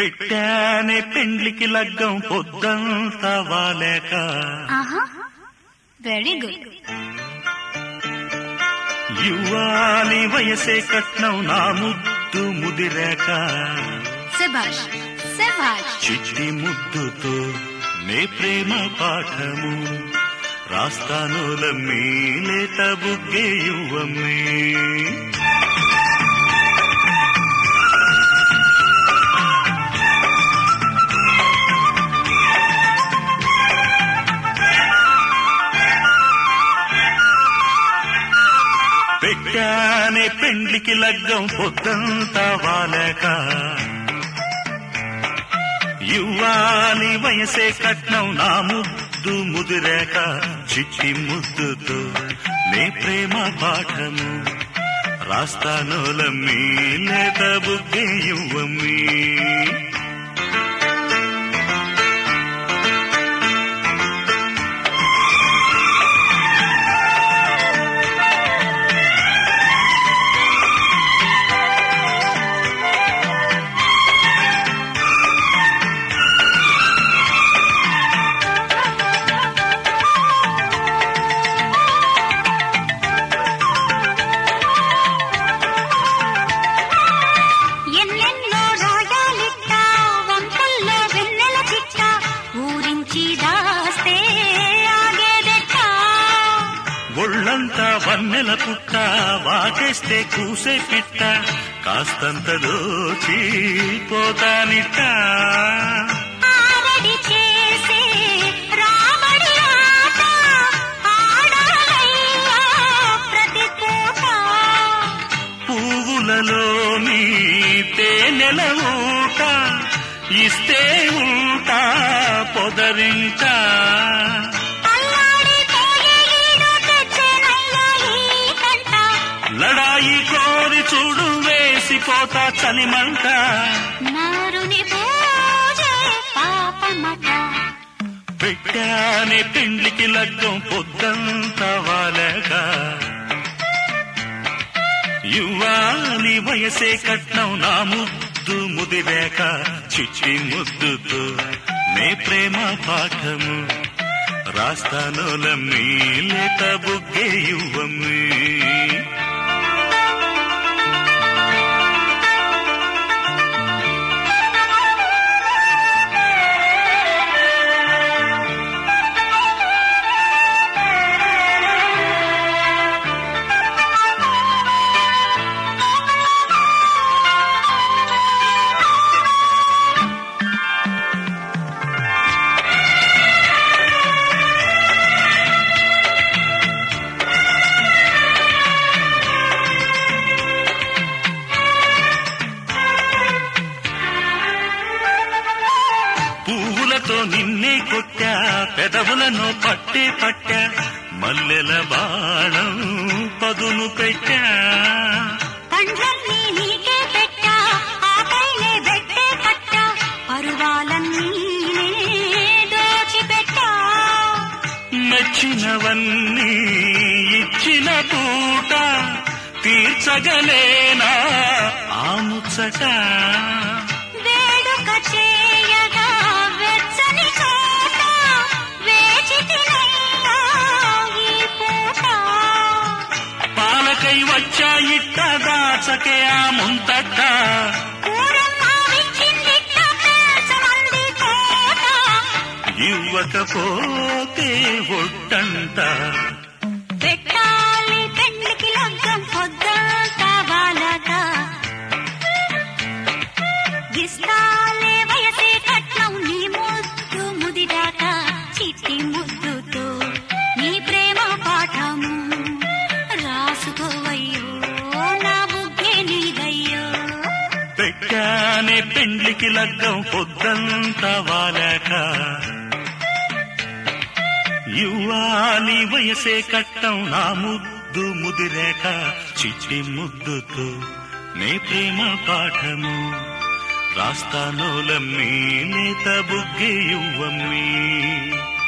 పెట్టానే పెండ్లికి లగ్గం పొద్దంతా వాలేక ఆహా వెరీ గుడ్ యువాలి వయసే కట్నం నా ముద్దు ముదిరాక శభాష్ శభాష్ చిట్టి ముద్దుతో నే ప్రేమ పాఠము రాస్తానోలమ్మి లేత బుగ్గే యువమ్మే పెట్టానే పెండ్లికి లగ్గం పొద్దంతా వాలక యువాలి వయసే కట్నం నా ముద్దు ముదిరాక చిట్టి ముద్దుతో నే ప్రేమ పాఠము రాస్తానోలమ్మి లేత బుగ్గే యువమ్మి ఎన్నెన్నో రాగాలిట్ట వంపుల్లో వెన్నెల చిట్ట ఊరించి దాస్తే ఆగేదెట్ట ఒళ్ళంతా వన్నెల పుట్ట వాకేస్తే కూసే పిట్ట కాస్తంత దోచి పోతానిట్ట ఆరడి చేసే రామడి ఆట ఆడాలయ్యా ప్రతి పూట పువ్వులలోని తేనెల ఊట ఇస్తే ఉంటా పొదరింట అల్లాడిపోయే ఈడు తెచ్చెనయ్యా ఈ కంట లడాయి కోరి చూడు వేసిపోతా చలిమంట నారుని పూజే పాపమట పెట్టానే పెండ్లికి లగ్గం పొద్దంతా వాలగా యువాలి వయసే కట్నం నా ముద్దు ముదిరాక చిచ్చి ముద్దుతో నే ప్రేమ పాఠము రాస్తానోలమ్మి లేత బుగ్గే యువమ్మి పువ్వులతో నిన్నే కొట్టా పెదవులను పట్టే పట్టా మల్లెల బాణం పదును పెట్టా పండ్లన్నీ నీకే పెట్టా ఆకైలే పెట్టే కట్ట పరువాలన్నీ దోచిపెట్టా మెచ్చినవన్నీ ఇచ్చిన పూట తీర్చగలేనా ఆ ముచ్చట వేడుక చేయగా వెచ్చని చోట వేచి తినయ్యా ఈ పూట పాలకై వచ్చా ఇట్ట దాచకే ఆ ముంతట ఊరమ్మ విచ్చిందిట్ట పేర్చమంది కోట ఇవ్వకపోతే ఒట్టంట పెట్టాలి పెండ్లికి లగ్గం పొద్దంతా బాలగా గిస్తాలే వయసే కట్నం నీ ముద్దు ముదిరాక చిట్టి ముద్దుతో నీ ప్రేమ పాఠము రాసుకోవయ్యో నా బుగ్గే నీదయ్యో పెట్టానే పెండ్లికి లగ్గం పొద్దంతా వాలాక యువాలి వయసే కట్టం నా ముద్దు ముదిరాక చిట్టి ముద్దుతో నే ప్రేమ పాఠము రాస్తానోలమ్మి నేత బుగ్గే యువమ్మి